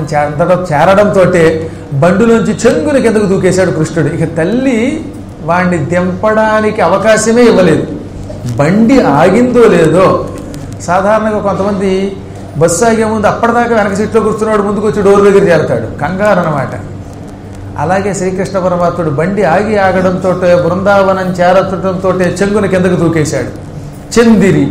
చేరడం చేరడంతో బండిలోంచి చెంగుని కిందకు దూకేశాడు కృష్ణుడు ఇక తల్లి వాణ్ణి దింపడానికి అవకాశమే ఇవ్వలేదు బండి ఆగిందో లేదో సాధారణంగా కొంతమంది బస్సు ఆగే ముందు అప్పటిదాకా వెనక సీట్లో కూర్చున్నాడు ముందుకు వచ్చి డోర్ దగ్గర చేరతాడు కంగారు అనమాట అలాగే శ్రీకృష్ణ పరమాత్ముడు బండి ఆగి ఆగడంతో బృందావనం చేరచడంతో చెంగున కిందకు దూకేశాడు చందిరి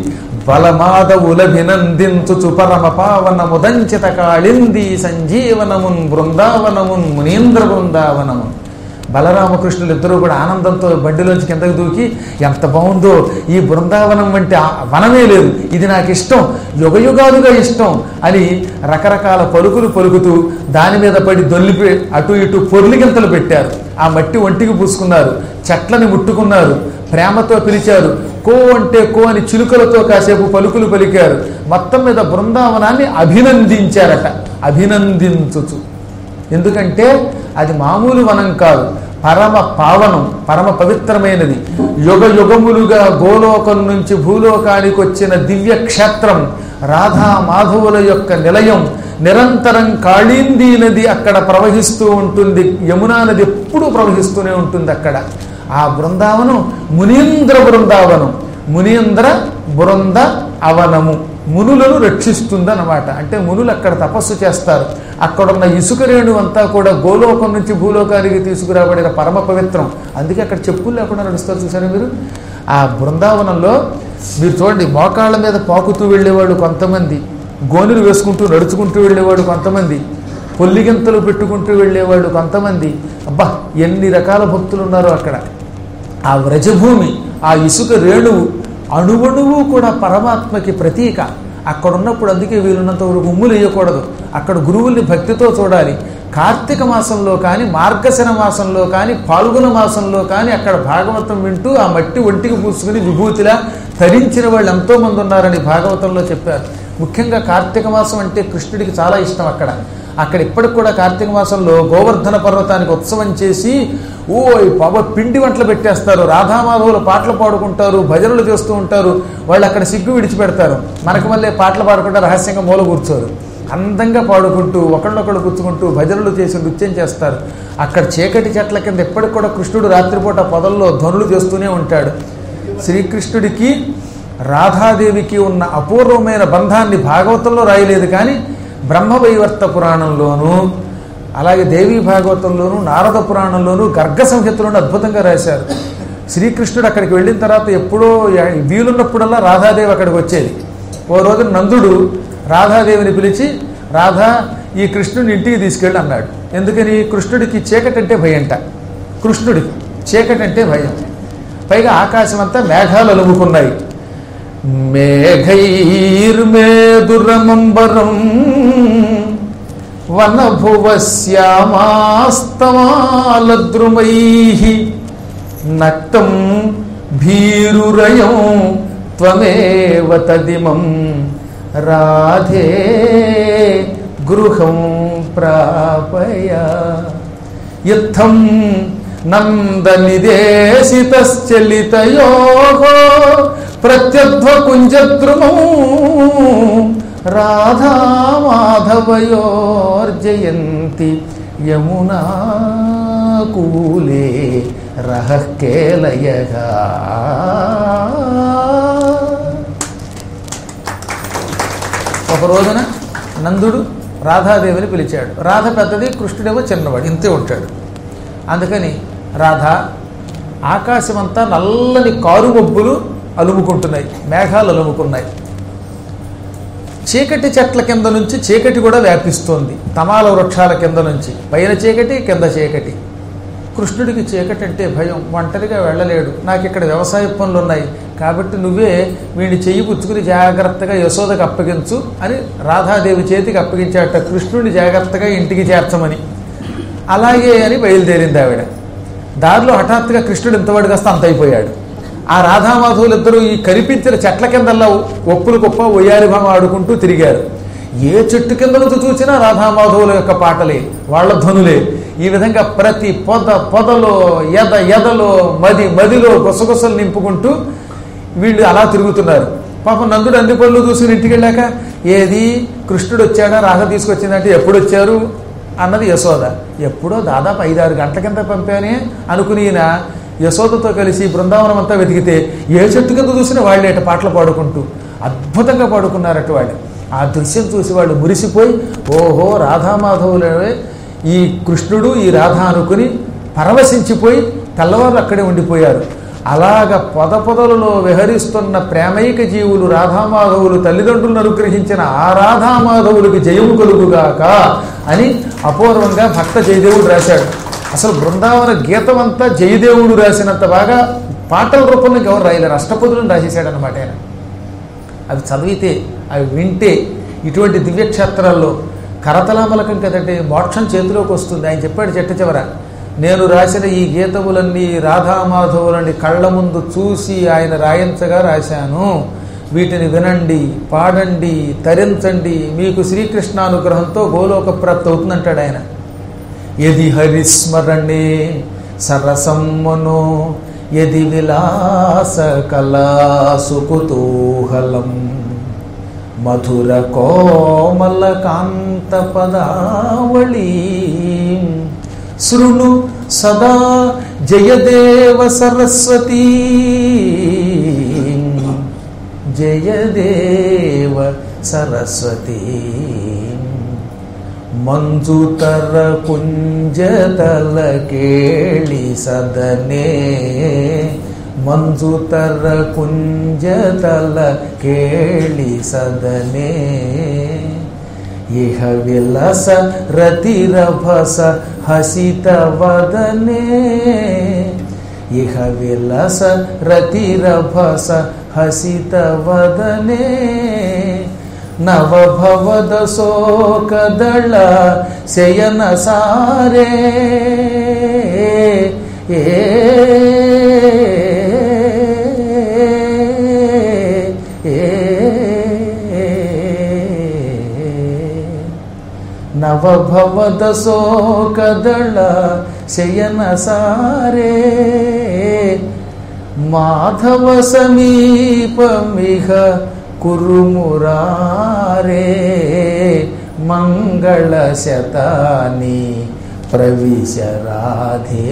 బలమాధవులభినందించుచు పరమ పావనముదంచిత కాళింది సంజీవనమున్ బృందావనమున్ మునీంద్ర బృందావనమున్ బలరామకృష్ణులు ఇద్దరూ కూడా ఆనందంతో బండిలోంచి కిందకు దూకి ఎంత బాగుందో ఈ బృందావనం వంటి ఆ వనమే లేదు ఇది నాకు ఇష్టం యుగయుగాలుగా ఇష్టం అని రకరకాల పలుకులు పలుకుతూ దాని మీద పడి దొల్లి అటు ఇటు పొర్లిగింతలు పెట్టారు ఆ మట్టి ఒంటికి పూసుకున్నారు చెట్లని ముట్టుకున్నారు ప్రేమతో పిలిచారు కో అంటే కో అని చిలుకలతో కాసేపు పలుకులు పలికారు మొత్తం మీద బృందావనాన్ని అభినందించారట అభినందించుచు ఎందుకంటే అది మామూలు వనం కాదు పరమ పావనం పరమ పవిత్రమైనది యుగ యుగములుగా గోలోకం నుంచి భూలోకానికి వచ్చిన దివ్య క్షేత్రం రాధా మాధవుల యొక్క నిలయం నిరంతరం కాళీందీ నది అక్కడ ప్రవహిస్తూ ఉంటుంది యమునా నది ఎప్పుడూ ప్రవహిస్తూనే ఉంటుంది అక్కడ ఆ బృందావనం మునీంద్ర బృందావనం మునీంద్ర బృంద అవనము మునులను రక్షిస్తుందన్నమాట అంటే మునులు అక్కడ తపస్సు చేస్తారు అక్కడున్న ఇసుక రేణు అంతా కూడా గోలోకం నుంచి భూలోకానికి తీసుకురాబడిన పరమ పవిత్రం అందుకే అక్కడ చెప్పులు లేకుండా నడుస్తారు చూసారా మీరు ఆ బృందావనంలో మీరు చూడండి మోకాళ్ళ మీద పాకుతూ వెళ్ళేవాళ్ళు కొంతమంది గోనులు వేసుకుంటూ నడుచుకుంటూ వెళ్ళేవాడు కొంతమంది పొల్లిగింతలు పెట్టుకుంటూ వెళ్ళేవాళ్ళు కొంతమంది అబ్బా ఎన్ని రకాల భక్తులు ఉన్నారో అక్కడ ఆ వ్రజభూమి ఆ ఇసుక రేణువు అణువణువు కూడా పరమాత్మకి ప్రతీక అక్కడ ఉన్నప్పుడు అందుకే వీలున్నంత వరకు ఉమ్ములు వేయకూడదు అక్కడ గురువుల్ని భక్తితో చూడాలి కార్తీక మాసంలో కానీ మార్గశిర మాసంలో కానీ పాల్గొన మాసంలో కానీ అక్కడ భాగవతం వింటూ ఆ మట్టి ఒంటికి పూసుకుని విభూతిలా తరించిన వాళ్ళు ఎంతోమంది ఉన్నారని భాగవతంలో చెప్పారు ముఖ్యంగా కార్తీక మాసం అంటే కృష్ణుడికి చాలా ఇష్టం అక్కడ అక్కడ ఇప్పటికి కూడా కార్తీక మాసంలో గోవర్ధన పర్వతానికి ఉత్సవం చేసి ఓ ఈ పాప పిండి వంటలు పెట్టేస్తారు రాధామాధవులు పాటలు పాడుకుంటారు భజనలు చేస్తూ ఉంటారు వాళ్ళు అక్కడ సిగ్గు విడిచిపెడతారు మనకు మళ్ళీ పాటలు పాడకుండా రహస్యంగా మూల కూర్చోరు అందంగా పాడుకుంటూ ఒకళ్ళొకళ్ళు కూర్చుకుంటూ భజనలు చేసి నృత్యం చేస్తారు అక్కడ చీకటి చెట్ల కింద ఎప్పటికి కూడా కృష్ణుడు రాత్రిపూట పొదల్లో ధ్వనులు చేస్తూనే ఉంటాడు శ్రీకృష్ణుడికి రాధాదేవికి ఉన్న అపూర్వమైన బంధాన్ని భాగవతంలో రాయలేదు కానీ బ్రహ్మవైవర్త పురాణంలోనూ అలాగే దేవీ భాగవతంలోనూ నారద పురాణంలోనూ గర్గ సంహితలోనూ అద్భుతంగా రాశారు శ్రీకృష్ణుడు అక్కడికి వెళ్ళిన తర్వాత ఎప్పుడో వీలున్నప్పుడల్లా రాధాదేవి అక్కడికి వచ్చేది ఓ రోజు నందుడు రాధాదేవిని పిలిచి రాధా ఈ కృష్ణుడిని ఇంటికి తీసుకెళ్ళి అన్నాడు ఎందుకని కృష్ణుడికి చీకటి అంటే భయంట కృష్ణుడికి చీకటి అంటే భయం పైగా ఆకాశం అంతా మేఘాలు అలుముకున్నాయి మేఘైర్మేదురమంబరం వనభువశ్యామాస్తమాలద్రుమై నక్తం భీరురయం త్వమేవ తదిమం రాధే గృహం ప్రాపయ ఇత్థం నందనిదేశితశ్చలితయో ప్రత్యధ్వకుంజద్రుమం రాధామాధవయోర్జయంతి యమునా కూలే రహః కేలయగా ఒక రోజున నందుడు రాధాదేవిని పిలిచాడు రాధ పెద్దది కృష్ణుడేమో చిన్నవాడు ఇంతే ఉంటాడు అందుకని రాధ ఆకాశమంతా నల్లని కారు మబ్బులు అలుముకుంటున్నాయి మేఘాలు అలుముకున్నాయి చీకటి చెట్ల కింద నుంచి చీకటి కూడా వ్యాపిస్తోంది తమాల వృక్షాల కింద నుంచి పైన చీకటి కింద చీకటి కృష్ణుడికి చీకటి అంటే భయం ఒంటరిగా వెళ్ళలేడు నాకు ఇక్కడ వ్యవసాయ పనులు ఉన్నాయి కాబట్టి నువ్వే వీడిని చెయ్యి పుచ్చుకుని జాగ్రత్తగా యశోదకు అప్పగించు అని రాధాదేవి చేతికి అప్పగించాట కృష్ణుడిని జాగ్రత్తగా ఇంటికి చేర్చమని అలాగే అని బయలుదేరింది ఆవిడ దారిలో హఠాత్తుగా కృష్ణుడు ఇంతవాడు కాస్త అంత అయిపోయాడు ఆ రాధామాధవులు ఇద్దరు ఈ కనిపించిన చెట్ల కిందల్లా ఒప్పులు గొప్ప ఒయ్యారి భామ ఆడుకుంటూ తిరిగారు ఏ చెట్టు కింద నుంచి చూసినా రాధామాధవుల యొక్క పాటలే వాళ్ళ ధ్వనులే ఈ విధంగా ప్రతి పొద పొదలో ఎద ఎదలో మది మదిలో గుసగుసలు నింపుకుంటూ వీళ్ళు అలా తిరుగుతున్నారు పాపం నందుడు అన్ని పనులు చూసుకుని ఇంటికి వెళ్ళాక ఏది కృష్ణుడు వచ్చాడా రాధ తీసుకొచ్చిందంటే ఎప్పుడు వచ్చారు అన్నది యశోద ఎప్పుడో దాదాపు ఐదారు గంటల కింద పంపానే అనుకుని ఈయన యశోదతో కలిసి బృందావనం అంతా వెతికితే ఏ చెట్టు కింద చూసినా వాళ్ళే అట పాటలు పాడుకుంటూ అద్భుతంగా పాడుకున్నారట వాళ్ళు ఆ దృశ్యం చూసి వాళ్ళు మురిసిపోయి ఓహో రాధామాధవులే ఈ కృష్ణుడు ఈ రాధ అనుకుని పరవశించిపోయి తెల్లవారు అక్కడే ఉండిపోయారు అలాగ పొద పొదలలో విహరిస్తున్న ప్రేమైక జీవులు రాధామాధవులు తల్లిదండ్రులను అనుగ్రహించిన ఆ రాధామాధవులకి జయము కలుగుగాక అని అపూర్వంగా భక్త జయదేవుడు రాశాడు అసలు బృందావన గీతం అంతా జయదేవుడు రాసినంత బాగా పాటల రూపంలో ఎవరు రాయలేరు అష్టపదులను రాసేసాడు అనమాట ఆయన అవి చదివితే అవి వింటే ఇటువంటి దివ్యక్షేత్రాల్లో కరతలామలకం కదంటే మోక్షం చేతిలోకి వస్తుంది ఆయన చెప్పాడు చెట్ట చివర నేను రాసిన ఈ గీతములన్నీ రాధామాధవులని కళ్ళ ముందు చూసి ఆయన రాయించగా రాశాను వీటిని వినండి పాడండి తరించండి మీకు శ్రీకృష్ణానుగ్రహంతో గోలోక ప్రాప్తి అవుతుందంటాడు ఆయన ఎది హరిస్మరణే సరసమ్మనో ఎది విలాస కళాసు కుతూహలం మధుర కోమల కాంత పదావళి శృణు సదా జయదేవ సరస్వతీ జయదేవ సరస్వతీ ಮಂಜುತರ ಕುಂಜತಲ ಕೇಳಿ ಸದನೆ ಮಂಜುತರ ಕುಂಜತಲ ಕೇಳಿ ಸದನೆ ಇಹ ವಿಲಸ ರತಿರಭಸ ಹಸಿತ ವದನೆ ಇಹ ವಿಲಸ ರತಿರಭಸ ಹಸಿತ ವದನೆ ನವಭವದ ಶೋಕದಳ ಶಯನ ಸಾರೆ ಏ ನವಭವದ ಶೋಕದಳ ಶಯನ ಸಾರೆ ಮಾಧವ ಸಮೀಪಮಿಹ కురుమురారే మంగళ శతాని ప్రవిశరాధే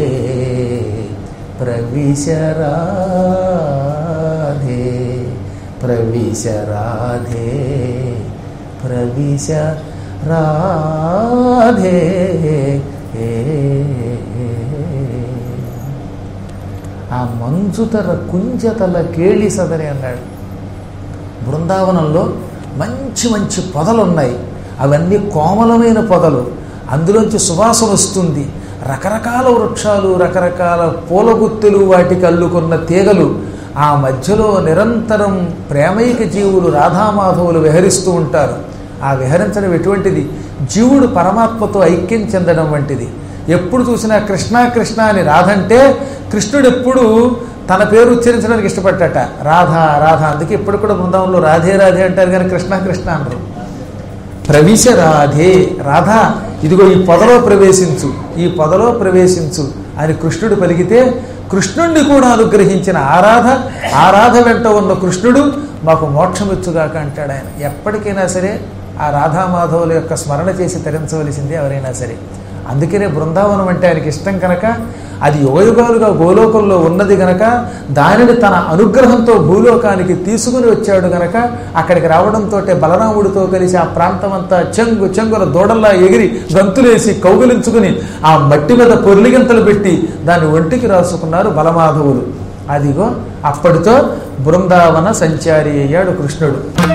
ప్రవిశరాధే ప్రవిశరాధే ప్రవిశ రాధే ఆ మంచుతర కుంజతల కేళి సదరి అన్నాడు బృందావనంలో మంచి మంచి పొదలు ఉన్నాయి అవన్నీ కోమలమైన పొదలు అందులోంచి సువాసన వస్తుంది రకరకాల వృక్షాలు రకరకాల పూలగుత్తులు వాటికి అల్లుకున్న తీగలు ఆ మధ్యలో నిరంతరం ప్రేమైక జీవులు రాధామాధవులు విహరిస్తూ ఉంటారు ఆ విహరించడం ఎటువంటిది జీవుడు పరమాత్మతో ఐక్యం చెందడం వంటిది ఎప్పుడు చూసినా కృష్ణ కృష్ణ అని రాధంటే కృష్ణుడు ఎప్పుడు తన పేరు ఉచ్చరించడానికి ఇష్టపడ్డట రాధ రాధ అందుకే ఇప్పుడు కూడా బృందావనంలో రాధే రాధే అంటారు కానీ కృష్ణ కృష్ణ అనరు ప్రవిశ రాధే రాధ ఇదిగో ఈ పొదలో ప్రవేశించు ఈ పొదలో ప్రవేశించు అని కృష్ణుడు పలికితే కృష్ణుణ్ణి కూడా అనుగ్రహించిన ఆరాధ ఆరాధ వెంట ఉన్న కృష్ణుడు మాకు మోక్షమిచ్చుగాక అంటాడు ఆయన ఎప్పటికైనా సరే ఆ రాధామాధవుల యొక్క స్మరణ చేసి తరించవలసిందే ఎవరైనా సరే అందుకనే బృందావనం అంటే ఆయనకి ఇష్టం కనుక అది యుగయుగాలుగా గోలోకంలో ఉన్నది గనక దానిని తన అనుగ్రహంతో భూలోకానికి తీసుకుని వచ్చాడు గనక అక్కడికి రావడంతో బలరాముడితో కలిసి ఆ ప్రాంతం అంతా చెంగు చెంగుల దూడల్లా ఎగిరి గంతులేసి కౌగులించుకుని ఆ మట్టి మీద పొర్లిగింతలు పెట్టి దాన్ని ఒంటికి రాసుకున్నారు బలమాధవులు అదిగో అప్పటితో బృందావన సంచారి అయ్యాడు కృష్ణుడు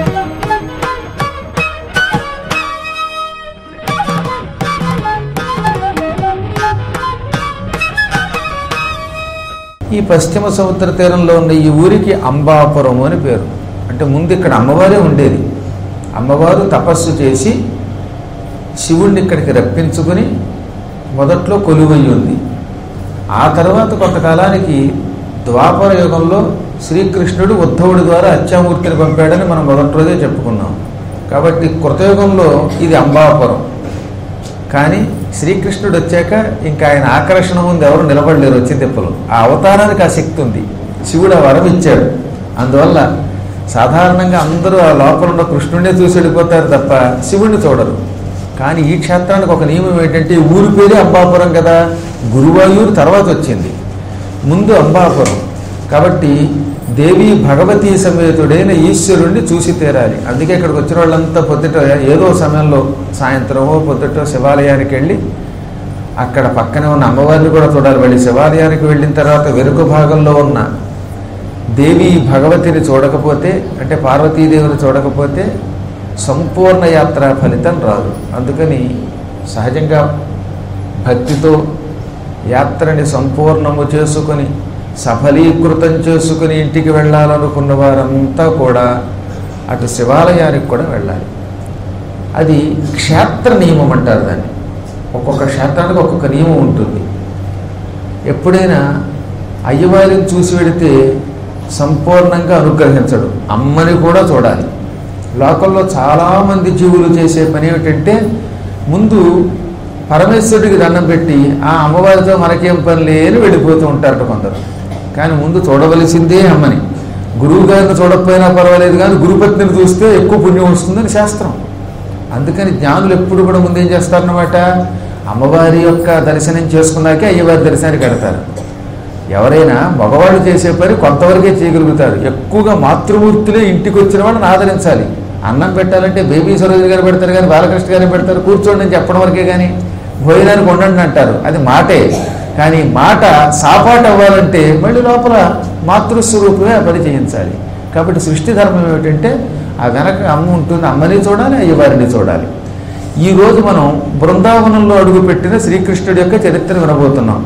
ఈ పశ్చిమ సముద్ర తీరంలో ఉన్న ఈ ఊరికి అంబాపురం అని పేరు అంటే ముందు ఇక్కడ అమ్మవారే ఉండేది అమ్మవారు తపస్సు చేసి శివుణ్ణి ఇక్కడికి రప్పించుకుని మొదట్లో కొలువయ్యి ఉంది ఆ తర్వాత కొంతకాలానికి ద్వాపర యుగంలో శ్రీకృష్ణుడు ఉద్ధవుడి ద్వారా అత్యామూర్తిని పంపాడని మనం మొదటి రోజే చెప్పుకున్నాం కాబట్టి కృతయుగంలో ఇది అంబాపురం కానీ శ్రీకృష్ణుడు వచ్చాక ఇంకా ఆయన ఆకర్షణ ముందు ఎవరు నిలబడలేరు వచ్చి తిప్పలు ఆ అవతారానికి ఆ శక్తి ఉంది శివుడు ఆ వరం ఇచ్చాడు అందువల్ల సాధారణంగా అందరూ ఆ లోపల ఉన్న కృష్ణుడినే చూసి వెళ్ళిపోతారు తప్ప శివుణ్ణి చూడరు కానీ ఈ క్షేత్రానికి ఒక నియమం ఏంటంటే ఈ ఊరి పేరే అంబాపురం కదా గురువాయూరు తర్వాత వచ్చింది ముందు అంబాపురం కాబట్టి దేవి భగవతీ సమేతుడైన ఈశ్వరుణ్ణి చూసి తీరాలి అందుకే ఇక్కడికి వచ్చిన వాళ్ళంతా పొద్దుట ఏదో సమయంలో సాయంత్రమో పొద్దుట శివాలయానికి వెళ్ళి అక్కడ పక్కనే ఉన్న అమ్మవారిని కూడా చూడాలి వెళ్ళి శివాలయానికి వెళ్ళిన తర్వాత వెనుక భాగంలో ఉన్న దేవి భగవతిని చూడకపోతే అంటే పార్వతీదేవిని చూడకపోతే సంపూర్ణ యాత్ర ఫలితం రాదు అందుకని సహజంగా భక్తితో యాత్రని సంపూర్ణము చేసుకొని సఫలీకృతం చేసుకుని ఇంటికి వెళ్ళాలనుకున్న వారంతా కూడా అటు శివాలయానికి కూడా వెళ్ళాలి అది క్షేత్ర నియమం అంటారు దాన్ని ఒక్కొక్క క్షేత్రానికి ఒక్కొక్క నియమం ఉంటుంది ఎప్పుడైనా అయ్యవారిని చూసి వెడితే సంపూర్ణంగా అనుగ్రహించడు అమ్మని కూడా చూడాలి లోకంలో చాలామంది జీవులు చేసే పని ఏమిటంటే ముందు పరమేశ్వరుడికి దండం పెట్టి ఆ అమ్మవారితో మనకేం పని లేని వెళ్ళిపోతూ ఉంటారట కొందరు కానీ ముందు చూడవలసిందే అమ్మని గురువు గారిని చూడకపోయినా పర్వాలేదు కానీ గురుపత్నిని చూస్తే ఎక్కువ పుణ్యం వస్తుందని శాస్త్రం అందుకని జ్ఞానులు ఎప్పుడు కూడా ముందు ఏం చేస్తారన్నమాట అమ్మవారి యొక్క దర్శనం చేసుకున్నాకే అయ్యవారి దర్శనానికి కడతారు ఎవరైనా మగవాళ్ళు చేసే పని కొంతవరకే చేయగలుగుతారు ఎక్కువగా మాతృమూర్తులే ఇంటికి వచ్చిన వాళ్ళని ఆదరించాలి అన్నం పెట్టాలంటే బేబీ సరోజు గారు పెడతారు కానీ బాలకృష్ణ గారు పెడతారు కూర్చోండి అని చెప్పడం వరకే కానీ భోజనానికి ఉండండి అంటారు అది మాటే కానీ మాట సాపాటు అవ్వాలంటే మళ్ళీ లోపల మాతృస్వరూపమే ఆ పని చేయించాలి కాబట్టి సృష్టి ధర్మం ఏమిటంటే ఆ వెనక అమ్మ ఉంటుంది అమ్మని చూడాలి అయ్యవారిని చూడాలి ఈ రోజు మనం బృందావనంలో అడుగుపెట్టిన శ్రీకృష్ణుడి యొక్క చరిత్ర వినబోతున్నాం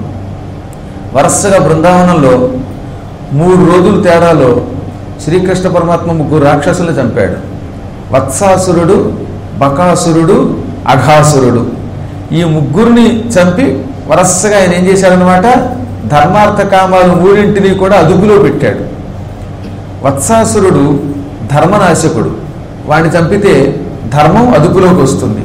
వరుసగా బృందావనంలో మూడు రోజుల తేడాలో శ్రీకృష్ణ పరమాత్మ ముగ్గురు రాక్షసులు చంపాడు వత్సాసురుడు బకాసురుడు అఘాసురుడు ఈ ముగ్గురిని చంపి వరసగా ఆయన ఏం చేశాడనమాట ధర్మార్థ కామాలు మూడింటిని కూడా అదుపులో పెట్టాడు వత్సాసురుడు ధర్మనాశకుడు వాడిని చంపితే ధర్మం అదుపులోకి వస్తుంది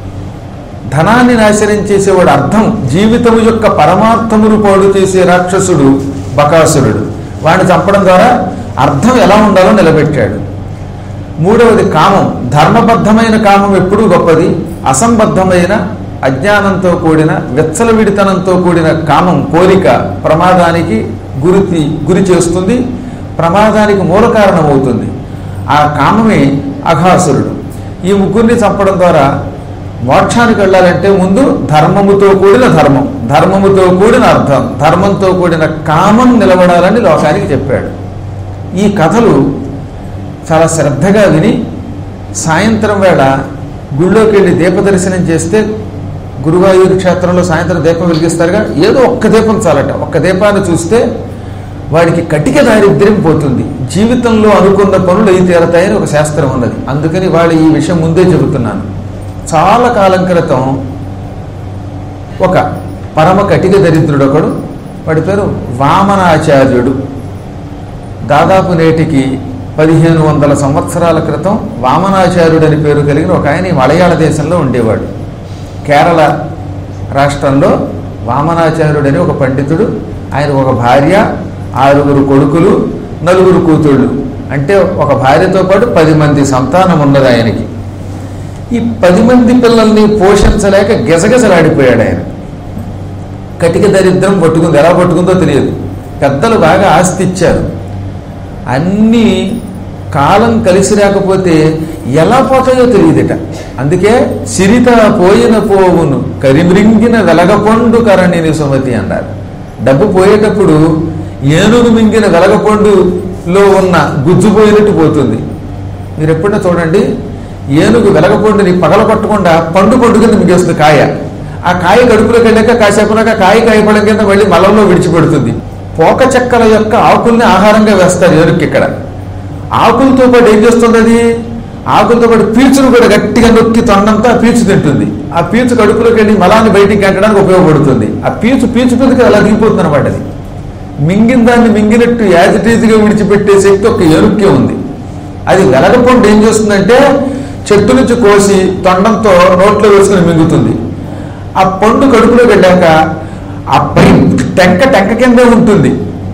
ధనాన్ని నాశనం చేసేవాడు అర్థం జీవితము యొక్క పరమార్థమును పాడు చేసే రాక్షసుడు బకాసురుడు వాడిని చంపడం ద్వారా అర్థం ఎలా ఉండాలో నిలబెట్టాడు మూడవది కామం ధర్మబద్ధమైన కామం ఎప్పుడూ గొప్పది అసంబద్ధమైన అజ్ఞానంతో కూడిన విచ్చలవిడితనంతో కూడిన కామం కోరిక ప్రమాదానికి గురి గురి చేస్తుంది ప్రమాదానికి మూల కారణమవుతుంది ఆ కామమే అఘాసురుడు ఈ ముగ్గురిని చంపడం ద్వారా మోక్షానికి వెళ్ళాలంటే ముందు ధర్మముతో కూడిన ధర్మం ధర్మముతో కూడిన అర్థం ధర్మంతో కూడిన కామం నిలబడాలని లోకానికి చెప్పాడు ఈ కథలు చాలా శ్రద్ధగా విని సాయంత్రం వేళ గుళ్ళోకి వెళ్ళి దీపదర్శనం చేస్తే గురువాయూరు క్షేత్రంలో సాయంత్రం దీపం వెలిగిస్తారుగా ఏదో ఒక్క దీపం చాలట ఒక్క దీపాన్ని చూస్తే వాడికి కటిక దారిద్ర్యం పోతుంది జీవితంలో అనుకున్న పనులు అయి తీరతాయని ఒక శాస్త్రం ఉన్నది అందుకని వాళ్ళు ఈ విషయం ముందే చెబుతున్నాను చాలా కాలం క్రితం ఒక పరమ కటిక దరిద్రుడు ఒకడు వాడి పేరు వామనాచార్యుడు దాదాపు నేటికి పదిహేను వందల సంవత్సరాల క్రితం వామనాచార్యుడు అని పేరు కలిగిన ఒక ఆయన ఈ మలయాళ దేశంలో ఉండేవాడు కేరళ రాష్ట్రంలో వామనాచార్యుడు అని ఒక పండితుడు ఆయన ఒక భార్య ఆరుగురు కొడుకులు నలుగురు కూతుళ్ళు అంటే ఒక భార్యతో పాటు పది మంది సంతానం ఉన్నది ఆయనకి ఈ పది మంది పిల్లల్ని పోషించలేక గెసగెసలాడిపోయాడు ఆయన కటిక దరిద్రం పట్టుకుంది ఎలా పట్టుకుందో తెలియదు పెద్దలు బాగా ఆస్తి ఇచ్చారు అన్నీ కాలం కలిసి రాకపోతే ఎలా పోతాయో తెలియదుట అందుకే సిరిత పోయిన పోవును కరిమ్రింగిన వెలగపండు కరణిని సుమతి అన్నారు డబ్బు పోయేటప్పుడు ఏనుగు మింగిన వెలగపండులో ఉన్న గుజ్జు పోయినట్టు పోతుంది మీరు ఎప్పుడైనా చూడండి ఏనుగు వెలగపండుని పగల కొట్టకుండా పండు పండు కింద మిగేస్తుంది కాయ ఆ కాయ కడుపులోకి వెళ్ళాక కాసేపునాక కాయ కాయపడం కింద మళ్ళీ మలంలో విడిచిపెడుతుంది పోక చెక్కల యొక్క ఆకుల్ని ఆహారంగా వేస్తారు ఏనుగుకి ఇక్కడ ఆకులతో పాటు ఏం చేస్తుంది అది ఆకులతో పాటు పీచును కూడా గట్టిగా నొక్కి తొండంతా పీచు తింటుంది ఆ పీచు కడుపులోకి వెళ్ళి మలాన్ని బయటికి కట్టడానికి ఉపయోగపడుతుంది ఆ పీచు పీచు పిల్లకి అలా దిగిపోతుంది అనమాట అది మింగిన దాన్ని మింగినట్టు యాజిటీజ్గా విడిచిపెట్టే శక్తి ఒక ఎరుక్కే ఉంది అది వెలగపండు ఏం చేస్తుందంటే చెట్టు నుంచి కోసి తొండంతో నోట్లో వేసుకుని మింగుతుంది ఆ పండు కడుపులోకి వెళ్ళాక ఆ పై టెంక టెంక కిందే ఉంటుంది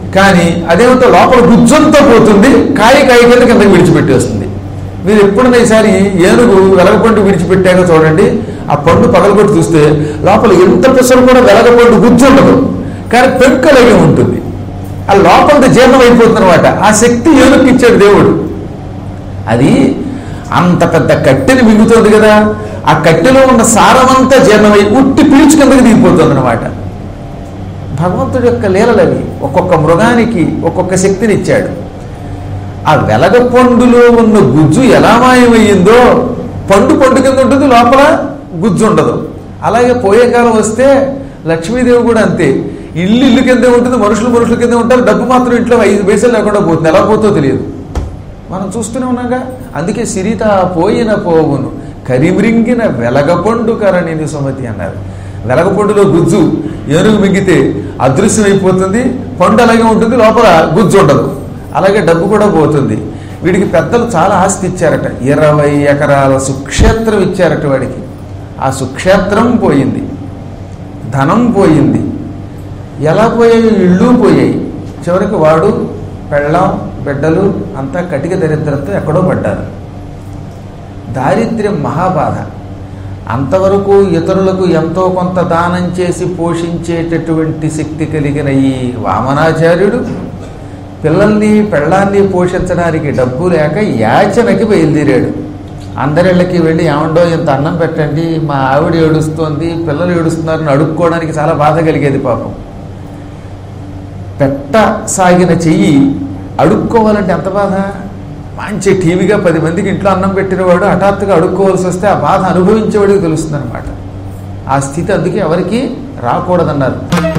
కానీ అదేమిటో లోపల గుజ్జంతో పోతుంది కాయ కాయ కింద కిందకి విడిచిపెట్టేస్తుంది మీరు ఎప్పుడైనా ఈసారి ఏనుగు వెలగపండు విడిచిపెట్టాక చూడండి ఆ పండు పగలగొట్టి చూస్తే లోపల ఎంత పిసరు కూడా వెలగపండు గుజ్జు ఉండదు కానీ పెంకలగి ఉంటుంది ఆ లోపల జీర్ణం అయిపోతుంది అనమాట ఆ శక్తి ఏనుగుకి ఇచ్చాడు దేవుడు అది అంత పెద్ద కట్టెని మిగుతుంది కదా ఆ కట్టెలో ఉన్న సారమంతా జీర్ణమై ఉట్టి పీల్చు కిందకి దిగిపోతుంది అనమాట భగవంతుడి యొక్క లీలలవి ఒక్కొక్క మృగానికి ఒక్కొక్క శక్తిని ఇచ్చాడు ఆ వెలగ పండులో ఉన్న గుజ్జు ఎలా మాయమయ్యిందో పండు పండు కింద ఉంటుంది లోపల గుజ్జు ఉండదు అలాగే పోయే కాలం వస్తే లక్ష్మీదేవి కూడా అంతే ఇల్లు ఇల్లు కిందే ఉంటుంది మనుషులు మనుషుల కిందే ఉంటారు డబ్బు మాత్రం ఇంట్లో ఐదు పైసలు లేకుండా పోతుంది ఎలా పోతో తెలియదు మనం చూస్తూనే ఉన్నాగా అందుకే సిరిత పోయిన పోవును కరిమ్రింగిన వెలగపండు కరణిని సుమతి అన్నారు వెలగపండులో గుజ్జు ఏనుగు మింగితే అదృశ్యం అయిపోతుంది పండు అలాగే ఉంటుంది లోపల గుజ్జు ఉండదు అలాగే డబ్బు కూడా పోతుంది వీడికి పెద్దలు చాలా ఆస్తి ఇచ్చారట ఇరవై ఎకరాల సుక్షేత్రం ఇచ్చారట వాడికి ఆ సుక్షేత్రం పోయింది ధనం పోయింది ఎలా పోయాయి ఇళ్ళు పోయాయి చివరికి వాడు పెళ్ళాం బిడ్డలు అంతా కటిక దరిద్రంతో ఎక్కడో పడ్డారు దారిద్ర్యం మహాబాధ అంతవరకు ఇతరులకు ఎంతో కొంత దానం చేసి పోషించేటటువంటి శక్తి కలిగిన ఈ వామనాచార్యుడు పిల్లల్ని పెళ్ళాన్ని పోషించడానికి డబ్బు లేక యాచనకి బయలుదేరాడు అందరిళ్ళకి వెళ్ళి ఏమండో ఇంత అన్నం పెట్టండి మా ఆవిడ ఏడుస్తోంది పిల్లలు ఏడుస్తున్నారని అడుక్కోవడానికి చాలా బాధ కలిగేది పాపం పెట్ట సాగిన చెయ్యి అడుక్కోవాలంటే ఎంత బాధ మంచి టీవీగా పది మందికి ఇంట్లో అన్నం పెట్టినవాడు హఠాత్తుగా అడుక్కోవాల్సి వస్తే ఆ బాధ అనుభవించేవాడికి తెలుస్తుంది అనమాట ఆ స్థితి అందుకే ఎవరికి రాకూడదన్నారు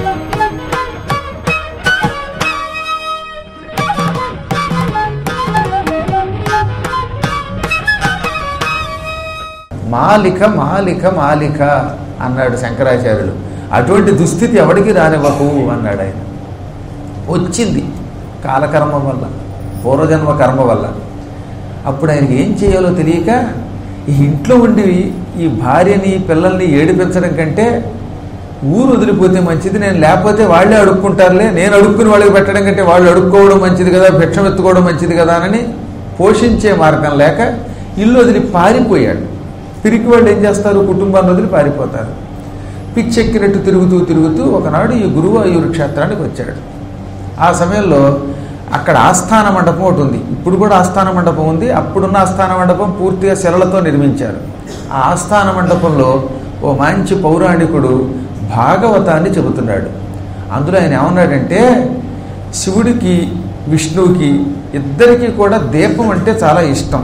మాలిక మాలిక మాలిక అన్నాడు శంకరాచార్యులు అటువంటి దుస్థితి ఎవడికి రానివ్వకు అన్నాడు ఆయన వచ్చింది కాలకర్మ వల్ల పూర్వజన్మ కర్మ వల్ల అప్పుడు ఆయనకి ఏం చేయాలో తెలియక ఈ ఇంట్లో ఉండి ఈ భార్యని పిల్లల్ని ఏడిపించడం కంటే ఊరు వదిలిపోతే మంచిది నేను లేకపోతే వాళ్ళే అడుక్కుంటారులే నేను అడుక్కుని వాళ్ళకి పెట్టడం కంటే వాళ్ళు అడుక్కోవడం మంచిది కదా భిక్షం ఎత్తుకోవడం మంచిది కదా అని పోషించే మార్గం లేక ఇల్లు వదిలి పారిపోయాడు పిరికి వాళ్ళు ఏం చేస్తారు కుటుంబాన్ని వదిలి పారిపోతారు పిచ్చెక్కినట్టు తిరుగుతూ తిరుగుతూ ఒకనాడు ఈ గురువాయూరు క్షేత్రానికి వచ్చాడు ఆ సమయంలో అక్కడ ఆస్థాన మండపం ఒకటి ఉంది ఇప్పుడు కూడా ఆస్థాన మండపం ఉంది అప్పుడున్న ఆస్థాన మండపం పూర్తిగా శిలలతో నిర్మించారు ఆ ఆస్థాన మండపంలో ఓ మంచి పౌరాణికుడు భాగవతాన్ని చెబుతున్నాడు అందులో ఆయన ఏమన్నాడంటే శివుడికి విష్ణువుకి ఇద్దరికీ కూడా దీపం అంటే చాలా ఇష్టం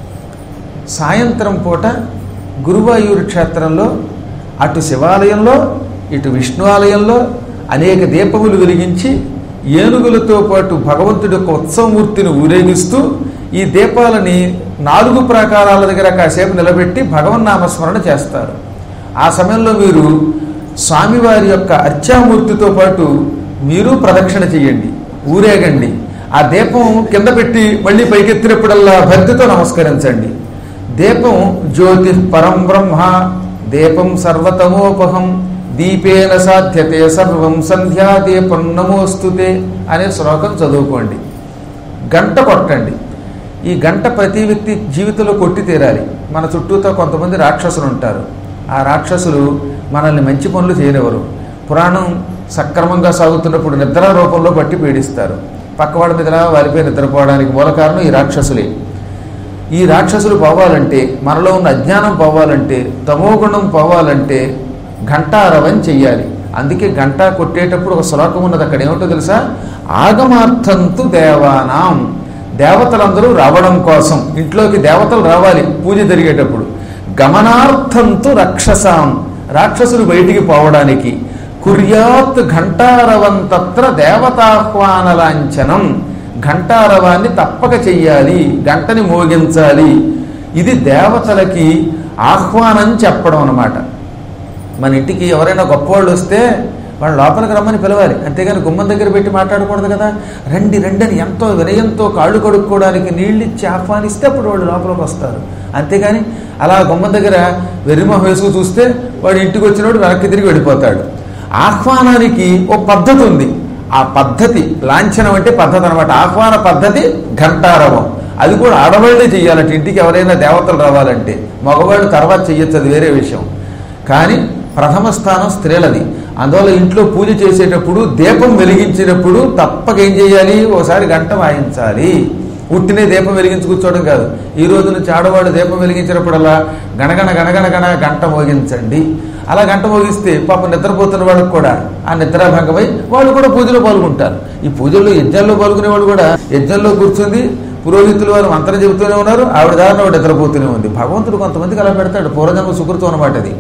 సాయంత్రం పూట గురువాయూరు క్షేత్రంలో అటు శివాలయంలో ఇటు విష్ణు ఆలయంలో అనేక దీపములు వెలిగించి ఏనుగులతో పాటు భగవంతుడి యొక్క ఉత్సవమూర్తిని ఊరేగిస్తూ ఈ దీపాలని నాలుగు ప్రాకారాల దగ్గర కాసేపు నిలబెట్టి భగవన్నామస్మరణ చేస్తారు ఆ సమయంలో మీరు స్వామివారి యొక్క అర్చామూర్తితో పాటు మీరు ప్రదక్షిణ చేయండి ఊరేగండి ఆ దీపం కింద పెట్టి మళ్ళీ పైకెత్తినప్పుడల్లా భక్తితో నమస్కరించండి దీపం జ్యోతి పరం బ్రహ్మ దీపం సర్వతమోపహం దీపేన సాధ్యతే సర్వం సంధ్యాదీపం నమోస్తుతే అనే శ్లోకం చదువుకోండి గంట కొట్టండి ఈ గంట ప్రతి వ్యక్తి జీవితంలో కొట్టి తీరాలి మన చుట్టూతో కొంతమంది రాక్షసులు ఉంటారు ఆ రాక్షసులు మనల్ని మంచి పనులు చేయనివ్వరు పురాణం సక్రమంగా సాగుతున్నప్పుడు నిద్ర రూపంలో పట్టి పీడిస్తారు పక్కవాడి మీద వారిపై నిద్రపోవడానికి మూల కారణం ఈ రాక్షసులే ఈ రాక్షసులు పోవాలంటే మనలో ఉన్న అజ్ఞానం పోవాలంటే తమోగుణం పోవాలంటే ఘంటారవం చెయ్యాలి అందుకే గంట కొట్టేటప్పుడు ఒక శ్లోకం ఉన్నది అక్కడ ఏమిటో తెలుసా ఆగమార్థంతు దేవానాం దేవతలందరూ రావడం కోసం ఇంట్లోకి దేవతలు రావాలి పూజ జరిగేటప్పుడు గమనార్థంతు రక్షసాం రాక్షసులు బయటికి పోవడానికి కుర్యాత్ ఘంటారవం తత్ర దేవతాహ్వాన లాంఛనం ఘంటారవాన్ని తప్పక చెయ్యాలి గంటని మోగించాలి ఇది దేవతలకి ఆహ్వానం చెప్పడం అన్నమాట మన ఇంటికి ఎవరైనా గొప్పవాళ్ళు వస్తే వాళ్ళు లోపలికి రమ్మని పిలవాలి అంతేగాని గుమ్మం దగ్గర పెట్టి మాట్లాడకూడదు కదా రండి రండి అని ఎంతో వినయంతో కాళ్ళు కడుక్కోవడానికి నీళ్ళు ఇచ్చి ఆహ్వానిస్తే అప్పుడు వాళ్ళు లోపలికి వస్తారు అంతేగాని అలా గుమ్మం దగ్గర వెరిమొహం వేసుకు చూస్తే వాడు ఇంటికి వచ్చినప్పుడు వెనక్కి తిరిగి వెళ్ళిపోతాడు ఆహ్వానానికి ఒక పద్ధతి ఉంది ఆ పద్ధతి లాంఛనం అంటే పద్ధతి అనమాట ఆహ్వాన పద్ధతి ఘంటారవం అది కూడా ఆడవాళ్ళే చెయ్యాలంటే ఇంటికి ఎవరైనా దేవతలు రావాలంటే మగవాళ్ళు తర్వాత చెయ్యొచ్చు అది వేరే విషయం కానీ ప్రథమ స్థానం స్త్రీలది అందువల్ల ఇంట్లో పూజ చేసేటప్పుడు దీపం వెలిగించినప్పుడు తప్పక ఏం చేయాలి ఓసారి గంట వాయించాలి ఉట్టినే దీపం వెలిగించి కూర్చోవడం కాదు ఈ రోజు నుంచి ఆడవాళ్ళు దీపం వెలిగించినప్పుడల్లా గణగణ గణగణ గణ గంట మోగించండి అలా గంట మోగిస్తే పాపం నిద్రపోతున్న వాళ్ళకి కూడా ఆ నిద్రాభంగమై వాళ్ళు కూడా పూజలో పాల్గొంటారు ఈ పూజల్లో యజ్ఞాల్లో పాల్గొనే వాళ్ళు కూడా యజ్ఞంలో కూర్చుంది పురోహితులు వారు మంత్రం చెబుతూనే ఉన్నారు ఆవిడ దారిలో ఆవిడ నిద్రపోతూనే ఉంది భగవంతుడు కొంతమందికి అలా పెడతాడు పూర్వజన్మ సుకృతం అనమాట అది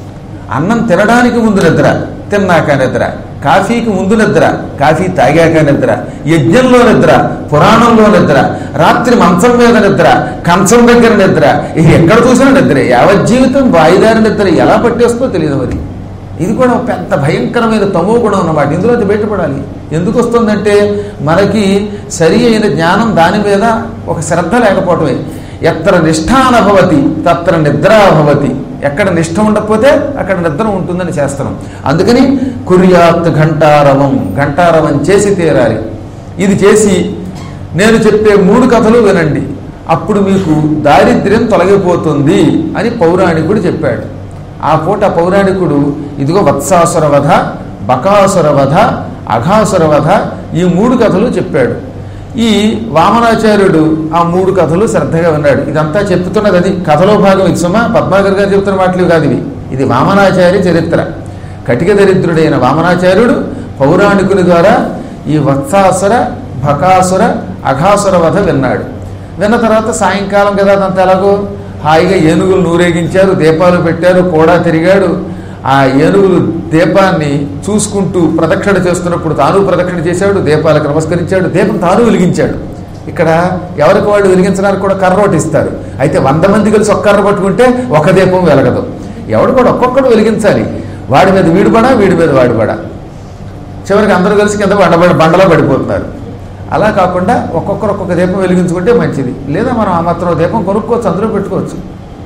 అన్నం తినడానికి ముందు నిద్ర తిన్నాక నిద్ర కాఫీకి ముందు నిద్ర కాఫీ తాగాక నిద్ర యజ్ఞంలో నిద్ర పురాణంలో నిద్ర రాత్రి మంచం మీద నిద్ర కంచం దగ్గర నిద్ర ఇది ఎక్కడ చూసినా నిద్ర యావజ్జీవితం వాయిదారి నిద్ర ఎలా పట్టేస్తుందో తెలియదు మరి ఇది కూడా ఒక పెద్ద భయంకరమైన తమో గుణం అన్నమాట ఇందులో అది బయటపడాలి ఎందుకు వస్తుందంటే మనకి సరి అయిన జ్ఞానం దాని మీద ఒక శ్రద్ధ లేకపోవటమే ఎత్ర నిష్ఠానభవతి తత్ర నిద్రాభవతి ఎక్కడ నిష్ఠ ఉండకపోతే అక్కడ నిద్ర ఉంటుందని శాస్త్రం అందుకని కుర్యాత్ ఘంటారవం ఘంటారవం చేసి తీరాలి ఇది చేసి నేను చెప్పే మూడు కథలు వినండి అప్పుడు మీకు దారిద్ర్యం తొలగిపోతుంది అని పౌరాణికుడు చెప్పాడు ఆ పూట పౌరాణికుడు ఇదిగో వత్సాసుర వధ బకాసుర వధ అఘాసుర వధ ఈ మూడు కథలు చెప్పాడు ఈ వామనాచార్యుడు ఆ మూడు కథలు శ్రద్ధగా విన్నాడు ఇదంతా చెప్తున్నది అది కథలో భాగం ఇది సుమా పద్మాకర్ గారు చెప్తున్న మాటలు కాదు ఇవి ఇది వామనాచార్య చరిత్ర కటిక దరిద్రుడైన వామనాచార్యుడు పౌరాణికుని ద్వారా ఈ వత్సాసుర బకాసుర అఘాసుర వధ విన్నాడు విన్న తర్వాత సాయంకాలం కదా అదంతా ఎలాగో హాయిగా ఏనుగులు నూరేగించారు దీపాలు పెట్టారు కూడా తిరిగాడు ఆ ఏనుగులు దీపాన్ని చూసుకుంటూ ప్రదక్షిణ చేస్తున్నప్పుడు తాను ప్రదక్షిణ చేశాడు దీపాలకు నమస్కరించాడు దీపం తాను వెలిగించాడు ఇక్కడ ఎవరికి వాళ్ళు వెలిగించడానికి కూడా కర్ర ఒకటి ఇస్తారు అయితే వంద మంది కలిసి ఒక్క కర్ర పట్టుకుంటే ఒక దీపం వెలగదు ఎవడు కూడా ఒక్కొక్కడు వెలిగించాలి వాడి మీద వీడు పడా వీడి మీద వాడి పడా చివరికి అందరూ కలిసి కింద బండ బండలో పడిపోతున్నారు అలా కాకుండా ఒక్కొక్కరు ఒక్కొక్క దీపం వెలిగించుకుంటే మంచిది లేదా మనం ఆ మాత్రం దీపం కొనుక్కోవచ్చు అందులో పెట్టుకోవచ్చు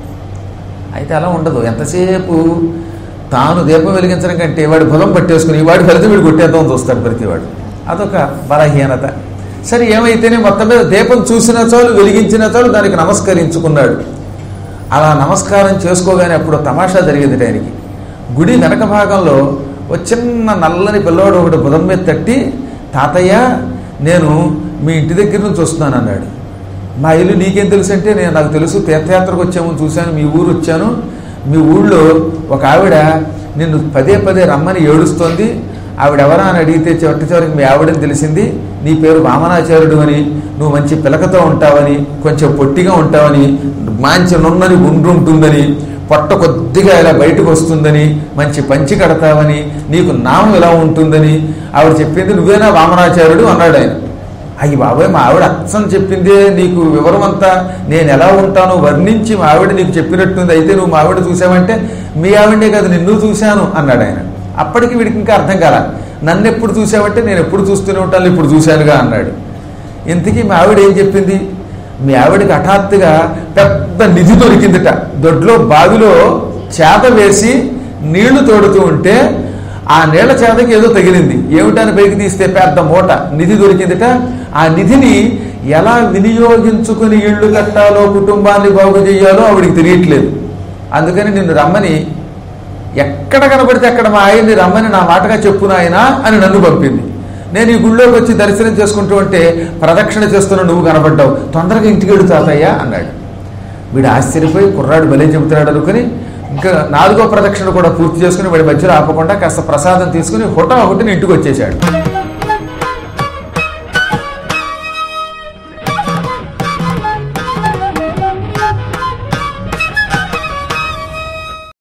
అయితే అలా ఉండదు ఎంతసేపు తాను దీపం వెలిగించడం కంటే వాడి బలం పట్టేసుకుని వాడి ఫలితం వీడు కొట్టేద్దాం చూస్తాడు ప్రతివాడు అదొక బలహీనత సరే ఏమైతేనే మొత్తం మీద దీపం చూసిన చాలు వెలిగించిన చాలు దానికి నమస్కరించుకున్నాడు అలా నమస్కారం చేసుకోగానే అప్పుడు తమాషా జరిగింది ఆయనకి గుడి వెనక భాగంలో ఒక చిన్న నల్లని పిల్లవాడు ఒకటి బుధం మీద తట్టి తాతయ్య నేను మీ ఇంటి దగ్గర నుంచి వస్తున్నాను అన్నాడు మా ఇల్లు నీకేం తెలుసు అంటే నేను నాకు తెలుసు తీర్థయాత్రకు వచ్చాము చూశాను మీ ఊరు వచ్చాను మీ ఊళ్ళో ఒక ఆవిడ నిన్ను పదే పదే రమ్మని ఏడుస్తోంది ఆవిడ ఎవరా అని అడిగితే చివరి చివరికి మీ ఆవిడని తెలిసింది నీ పేరు వామనాచార్యుడు అని నువ్వు మంచి పిలకతో ఉంటావని కొంచెం పొట్టిగా ఉంటావని మంచి నున్నని గుండ్రు ఉంటుందని పొట్ట కొద్దిగా ఇలా బయటకు వస్తుందని మంచి పంచి కడతావని నీకు నామం ఇలా ఉంటుందని ఆవిడ చెప్పింది నువ్వేనా వామనాచార్యుడు అన్నాడు ఆయన అయ్యి బాబాయ్ మా ఆవిడ అచ్చం చెప్పిందే నీకు వివరం అంతా నేను ఎలా ఉంటానో వర్ణించి మా ఆవిడ నీకు చెప్పినట్టుంది అయితే నువ్వు మా ఆవిడ చూసావంటే మీ ఆవిడే కాదు నిన్ను చూశాను అన్నాడు ఆయన అప్పటికి వీడికి ఇంకా అర్థం కాల నన్ను ఎప్పుడు చూసావంటే నేను ఎప్పుడు చూస్తూనే ఉంటాను ఇప్పుడు చూశానుగా అన్నాడు ఇంతకీ మా ఆవిడ ఏం చెప్పింది మీ ఆవిడకి హఠాత్తుగా పెద్ద నిధి దొరికిందిట దొడ్లో బావిలో చేత వేసి నీళ్లు తోడుతూ ఉంటే ఆ నీళ్ల చేతకి ఏదో తగిలింది ఏమిటని పైకి తీస్తే పెద్ద మూట నిధి దొరికిందిట ఆ నిధిని ఎలా వినియోగించుకుని ఇళ్ళు కట్టాలో కుటుంబాన్ని బాగు చేయాలో ఆవిడికి తెలియట్లేదు అందుకని నిన్ను రమ్మని ఎక్కడ కనబడితే అక్కడ మా ఆయన్ని రమ్మని నా మాటగా చెప్పు నాయనా అని నన్ను పంపింది నేను ఈ గుళ్ళోకి వచ్చి దర్శనం చేసుకుంటూ ఉంటే ప్రదక్షిణ చేస్తున్న నువ్వు కనబడ్డావు తొందరగా ఇంటికి వెళ్ళు తాతయ్య అన్నాడు వీడు ఆశ్చర్యపోయి కుర్రాడు భలే చెబుతున్నాడు అనుకుని ఇంకా నాలుగో ప్రదక్షిణ కూడా పూర్తి చేసుకుని వాడి మధ్యలో ఆపకుండా కాస్త ప్రసాదం తీసుకుని హుటా హుటిని ఇంటికి వచ్చేసాడు